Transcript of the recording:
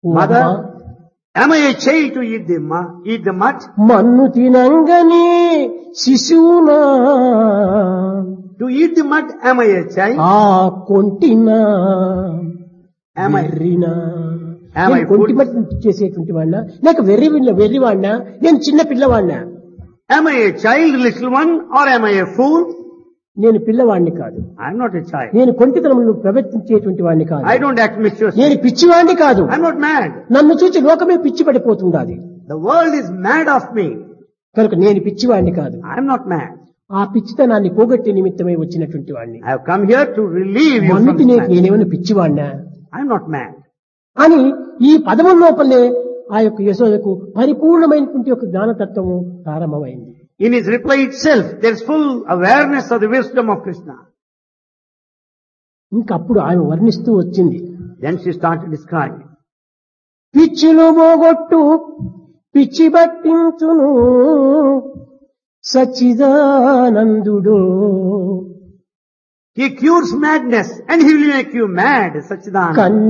Mother, am I a child to eat the, mu- eat the mud? మన్ను తినంగని శిశువునా To eat the mud, am I a child? ఆ కొంటినా Am I, వెర్రినా Am I నేను కొంటి fool? మట్టి చేసేటువంటి వాడినా లేక వెర్రి వెర్రివాడినా నేను చిన్న పిల్లవాడినా am I a child, little one, or am I a fool? నేను పిల్లవాడిని కాదు I'm not a child. నేను కొంటితనములు ప్రవర్తించేటువంటి వాడిని కాదు I don't act mischievous. నేను పిచ్చివాడిని కాదు I'm not mad. నన్ను చూసి లోకమే పిచ్చి పడిపోతుండాలి The world is mad of me. కనుక నేను పిచ్చివాడిని కాదు I'm not mad. ఆ పిచ్చితనాన్ని పోగొట్టే నిమిత్తమై వచ్చినటువంటి వాడిని I have come here to relieve you మన్ను from తినే this madness. నేనేమైనా పిచ్చివాడినా I'm not mad. అని ఈ పదముల లోపలే ఆ యొక్క యశోదకు పరిపూర్ణమైనటువంటి యొక్క జ్ఞానతత్వము ప్రారంభమైంది In his reply itself, there's full awareness of the wisdom of Krishna. ఇంకప్పుడు ఆమె వర్ణిస్తూ వచ్చింది Then she started describing. పిచ్చిలో పోగొట్టు పిచ్చి పట్టించును సచ్చిదానందుడు He cures madness and he will make you mad, Sachidananda. కన్ను